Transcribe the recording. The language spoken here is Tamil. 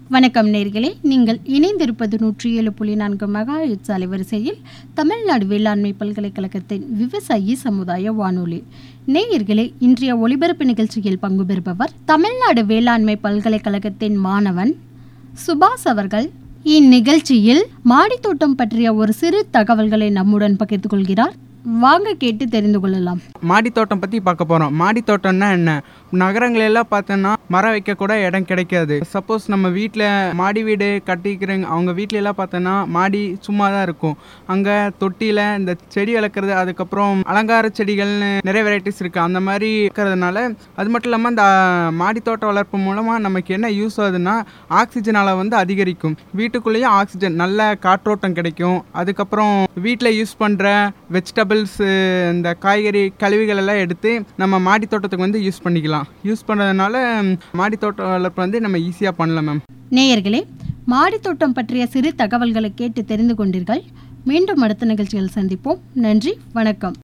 வணக்கம் நேர்களே நீங்கள் இணைந்திருப்பது நூற்றி ஏழு புள்ளி நான்கு மெகா ஹெட்ஸ் அலைவரிசையில் தமிழ்நாடு வேளாண்மை பல்கலைக்கழகத்தின் விவசாயி சமுதாய வானொலி நேயர்களே இன்றைய ஒலிபரப்பு நிகழ்ச்சியில் பங்கு பெறுபவர் தமிழ்நாடு வேளாண்மை பல்கலைக்கழகத்தின் மாணவன் சுபாஷ் அவர்கள் இந்நிகழ்ச்சியில் மாடித்தோட்டம் பற்றிய ஒரு சிறு தகவல்களை நம்முடன் பகிர்ந்து கொள்கிறார் வாங்க கேட்டு தெரிந்து கொள்ளலாம் மாடித்தோட்டம் பற்றி பார்க்க போகிறோம் மாடித்தோட்டம்னா என்ன நகரங்களெல்லாம் பார்த்தோன்னா மரம் வைக்க கூட இடம் கிடைக்காது சப்போஸ் நம்ம வீட்டில் மாடி வீடு கட்டிக்கிறவங்க அவங்க வீட்ல எல்லாம் பார்த்தோன்னா மாடி சும்மா தான் இருக்கும் அங்கே தொட்டியில் இந்த செடி வளர்க்குறது அதுக்கப்புறம் அலங்கார செடிகள்னு நிறைய வெரைட்டிஸ் இருக்குது அந்த மாதிரி இருக்கிறதுனால அது மட்டும் இல்லாமல் இந்த மாடித்தோட்ட வளர்ப்பு மூலமாக நமக்கு என்ன யூஸ் ஆகுதுன்னா ஆக்சிஜன் அளவு வந்து அதிகரிக்கும் வீட்டுக்குள்ளேயும் ஆக்சிஜன் நல்ல காற்றோட்டம் கிடைக்கும் அதுக்கப்புறம் வீட்டில் யூஸ் பண்ணுற வெஜிடபிள்ஸ் இந்த காய்கறி கழிவுகள் எல்லாம் எடுத்து நம்ம மாடி தோட்டத்துக்கு வந்து யூஸ் பண்ணிக்கலாம் யூஸ் பண்ணுறதுனால மாடி தோட்ட வளர்ப்பு வந்து நம்ம ஈஸியாக பண்ணலாம் மேம் நேயர்களே மாடித்தோட்டம் பற்றிய சிறு தகவல்களை கேட்டு தெரிந்து கொண்டீர்கள் மீண்டும் அடுத்த நிகழ்ச்சியில் சந்திப்போம் நன்றி வணக்கம்